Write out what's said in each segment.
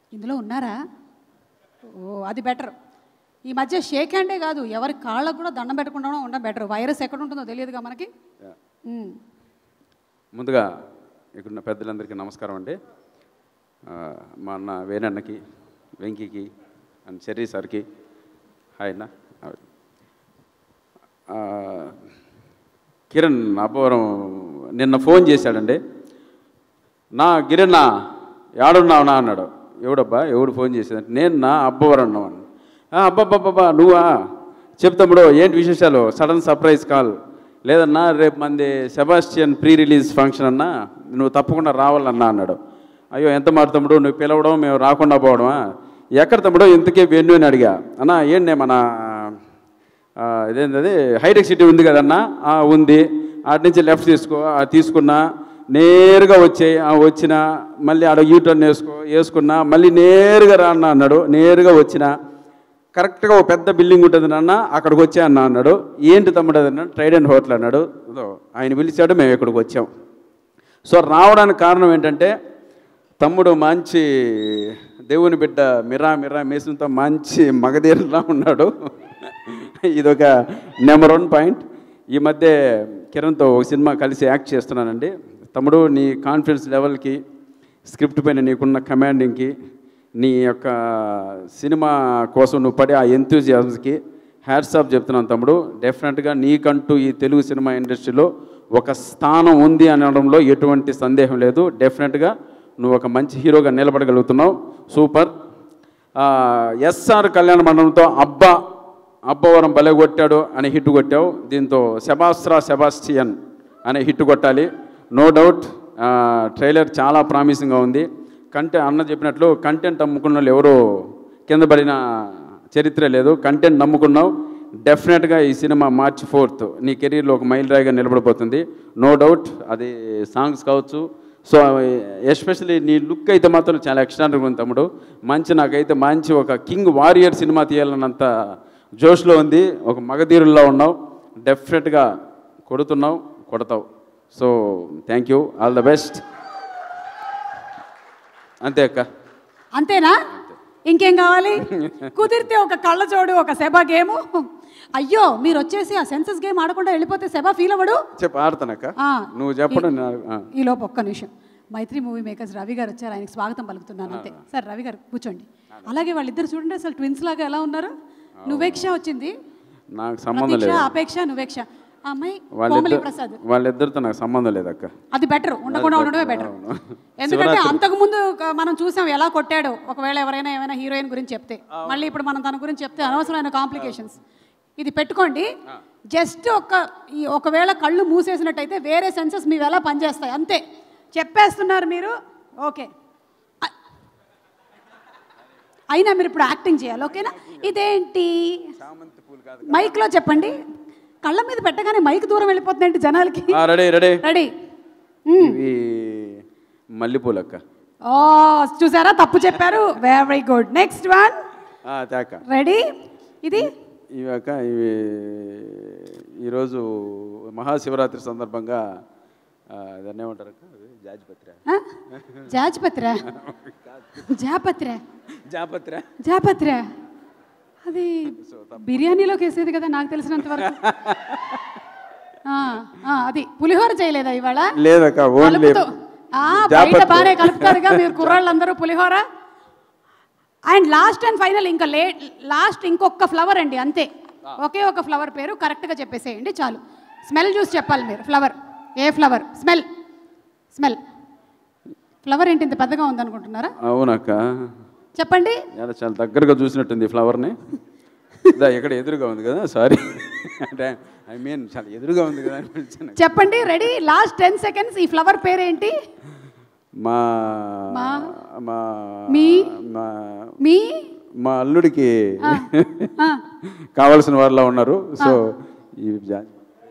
ఇందులో ఉన్నారా ఓ అది బెటర్ ఈ మధ్య షేక్ హ్యాండే కాదు ఎవరి కాళ్ళకు కూడా దండం పెట్టకుండా ఉండడం బెటర్ వైరస్ ఎక్కడ ఉంటుందో తెలియదుగా మనకి ఉమ్. ముందుగా ఇక్కడున్న పెద్దలందరికీ నమస్కారం అండి ఆ, మా అన్న వేణన్నకి వెంకీకి అండ్ చెర్రీ సార్కి హాయ్ అన్న ఆ, కిరణ్ అబ్బవరం నిన్న ఫోన్ చేశాడండి నా గిరన్న ఏడున్నావునా అన్నాడు ఎవడబ్బా ఎవడు ఫోన్ చేసేదంటే నేను నా అబ్బవరం అన్నాను అబ్బబ్బబ్బా నువ్వా చెప్తాముడు ఏంటి విశేషాలు సడన్ సర్ప్రైజ్ కాల్ లేదన్నా రేపు మంది సెబాస్టియన్ ప్రీ రిలీజ్ ఫంక్షన్ అన్నా నువ్వు తప్పకుండా రావాలన్నా అన్నాడు అయ్యో ఎంత మాట తమ్ముడు నువ్వు పిలవడం మేము రాకుండా పోవడమా ఎక్కడ తమ్ముడు ఇంతకే వెన్ను అని అడిగా అన్నా ఏంటి మన ఆ, ఇదేంటది హైటెక్ సిటీ ఉంది కదన్నా ఆ, ఉంది అటు నుంచి లెఫ్ట్ తీసుకో ఆ, తీసుకున్నా నేరుగా వచ్చాయి వచ్చిన మళ్ళీ ఆడ యూటర్న్ వేసుకో వేసుకున్నా మళ్ళీ నేరుగా రా అన్న అన్నాడు నేరుగా వచ్చిన కరెక్ట్గా ఒక పెద్ద బిల్డింగ్ ఉంటుంది నాన్న అక్కడికి వచ్చా అన్న అన్నాడు ఏంటి తమ్ముడు అది అన్నాడు ట్రైడెంట్ హోటల్ అన్నాడు ఇదో ఆయన పిలిచాడు మేము ఇక్కడికి వచ్చాం సో రావడానికి కారణం ఏంటంటే తమ్ముడు మంచి దేవుని బిడ్డ మిరా మిరా మేసంతో మంచి మగధీరలా ఉన్నాడు ఇదొక నెంబర్ వన్ పాయింట్ ఈ మధ్య కిరణ్తో ఒక సినిమా కలిసి యాక్ట్ చేస్తున్నానండి తమ్ముడు నీ కాన్ఫిడెన్స్ లెవెల్కి స్క్రిప్ట్ పైన నీకున్న కమాండింగ్కి నీ యొక్క సినిమా కోసం నువ్వు పడే ఆ ఎంతూజియాజంకి హ్యాట్స్ ఆఫ్ చెప్తున్నాను తమ్ముడు డెఫినెట్గా నీకంటూ ఈ తెలుగు సినిమా ఇండస్ట్రీలో ఒక స్థానం ఉంది అనడంలో ఎటువంటి సందేహం లేదు డెఫినెట్గా నువ్వు ఒక మంచి హీరోగా నిలబడగలుగుతున్నావు సూపర్ ఎస్ఆర్ కళ్యాణ మండలంతో అబ్బా అబ్బవరం భలే కొట్టాడు అని హిట్ కొట్టావు దీంతో సెబాస్ట్రా సెబాస్టియన్ అనే హిట్ కొట్టాలి నో డౌట్ ట్రైలర్ చాలా ప్రామిసింగ్గా ఉంది కంటె అన్న చెప్పినట్లు కంటెంట్ అమ్ముకున్న వాళ్ళు ఎవరు కింద పడిన చరిత్ర లేదు కంటెంట్ నమ్ముకున్నావు డెఫినెట్గా ఈ సినిమా మార్చ్ ఫోర్త్ నీ కెరీర్లో ఒక మైల్ రాయిగా నిలబడిపోతుంది నో డౌట్ అది సాంగ్స్ కావచ్చు సో ఎస్పెషల్లీ నీ లుక్ అయితే మాత్రం చాలా ఎక్స్ట్రాండర్గా ఉంది తమ్ముడు మంచి నాకైతే మంచి ఒక కింగ్ వారియర్ సినిమా తీయాలన్నంత జోష్లో ఉంది ఒక మగధీరుల్లో ఉన్నావు డెఫినెట్గా కొడుతున్నావు కొడతావు so thank you all the best అంతే అక్క అంతేనా ఇంకేం కావాలి కుదిరితే ఒక కళ్ళ జోడు ఒక సెబా గేము అయ్యో మీరు వచ్చేసి ఆ సెన్సస్ గేమ్ ఆడకుండా వెళ్ళిపోతే సెబా ఫీల్ అవ్వడు చెప్పు ఆడతానక్క ఆ, నువ్వు చెప్పడం నేను- ఆ. ఈ లోపు ఒక్క నిమిషం మైత్రి మూవీ మేకర్స్ రవి గారు వచ్చారు ఆయనకి స్వాగతం పలుకుతున్నాను అంతే సార్ రవి గారు కూర్చోండి అలాగే వాళ్ళిద్దరు చూడండి అసలు ట్విన్స్ లాగా ఎలా ఉన్నారు నువ్వేక్ష వచ్చింది నాకు సంబంధం ప్రతీక్ష లేదు అపేక్ష నువ్వేక్ష ఆ అమ్మాయి కోమలి వాళ్ళిద్దరు ప్రసాద్ వాళ్ళిద్దరితో నాకు సంబంధం లేదక్క అది బెటర్ ఉండకుండా ఉండడమే బెటర్ ఎందుకంటే అంతకు ముందు క- మనం చూసాం ఎలా కొట్టాడో ఒకవేళ ఎవరైనా ఏమైనా హీరోయిన్ గురించి చెప్తే మళ్ళీ ఇప్పుడు మనం తన గురించి చెప్తే అనవసరమైన కాంప్లికేషన్స్ ఇది పెట్టుకోండి జస్ట్ ఒక ఈ ఒకవేళ కళ్ళు మూసేసినట్టయితే వేరే సెన్సెస్ మీవి ఎలా పనిచేస్తాయి అంతే చెప్పేస్తున్నారు మీరు ఓకే అ- అయినా మీరు ఇప్పుడు యాక్టింగ్ చేయాలి ఓకేనా ఇదేంటి మైక్లో చెప్పండి కళ్ళ మీద పెట్టగానే మైక్ దూరం వెళ్ళిపోతుందండి జనాలకి రెడీ రెడీ రెడీ ఇవి మల్లెపూలు అక్క ఓ చూసారా తప్పు చెప్పారు వెరీ గుడ్ నెక్స్ట్ వన్ ఆ, తేక రెడీ ఇది ఇవి అక్క ఇవి ఈరోజు మహాశివరాత్రి సందర్భంగా ఆ, దాన్ని ఏమంటారు అక్క అది జాజిపత్రి ఆ? జాజ్పత్ర జాపత్ర జాపత్రి జాపత్ర అది బిర్యానీలోకి వేసేది కదా నాకు తెలిసినంత వరకు ఆ, ఆ, అది పులిహోర చేయలేదా ఇవాళ లేదక్క ఓన్లీ కలుపుతూ ఆ, బయట బాగానే కలుపుతారుగా మీరు కుర్రాళ్ళందరూ పులిహోర అండ్ లాస్ట్ అండ్ ఫైనల్ ఇంకా లే లాస్ట్ ఇంకొక ఫ్లవర్ అండి అంతే ఒకే ఒక ఫ్లవర్ పేరు కరెక్ట్గా చెప్పేసేయండి చాలు స్మెల్ చూసి చెప్పాలి మీరు ఫ్లవర్ ఏ ఫ్లవర్ స్మెల్ స్మెల్ ఫ్లవర్ ఏంటి ఇంత పెద్దగా ఉందనుకుంటున్నారా అవునక్క చెప్పండి చాలా చాలా దగ్గరగా చూసినట్టుంది ఈ ఫ్లవర్ని ఇదా ఇక్కడ ఎదురుగా ఉంది కదా సారీ అంటే ఐ మీన్ చాలా ఎదురుగా ఉంది కదా అని పిలిచాను చెప్పండి రెడీ లాస్ట్ టెన్ సెకండ్స్ ఈ ఫ్లవర్ పేరేంటి మా మా? మా మీ? మా మీ మా అల్లుడికి ఆ, కావాల్సిన వారిలో ఉన్నారు సో ఈ జా-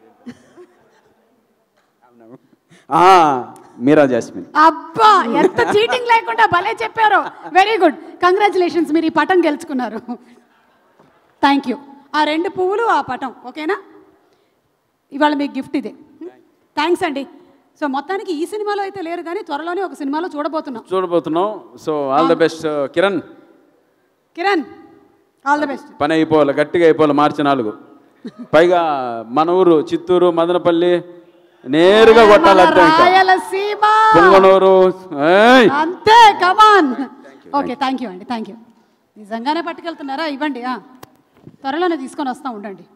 ఆ, మీరా జాస్మిన్ అబ్బా ఎంత చీటింగ్ లేకుండా భలే చెప్పారు వెరీ గుడ్ కంగ్రాచులేషన్స్ మీరు ఈ పటం గెలుచుకున్నారు థ్యాంక్ యూ ఆ రెండు పువ్వులు ఆ పటం ఓకేనా ఇవాళ మీకు గిఫ్ట్ ఇదే థ్యాంక్స్ అండి సో మొత్తానికి ఈ సినిమాలో అయితే లేరు కానీ త్వరలోనే ఒక సినిమాలో చూడబోతున్నాం చూడబోతున్నాం so all the best Kiran Kiran all the best పని అయిపోవాలి గట్టిగా అయిపోవాలి మార్చి నాలుగు పైగా మన ఊరు చిత్తూరు మదనపల్లి నేరుగా కొట్టాలి అంతే ఇంకా రాయలసీమ పొంగనూరు ఏయ్! అంతే కమాన్ ఓకే థ్యాంక్ యూ అండి థ్యాంక్ యూ నిజంగానే పట్టుకెళ్తున్నారా ఇవ్వండి ఆ. త్వరలోనే తీసుకొని వస్తా ఉండండి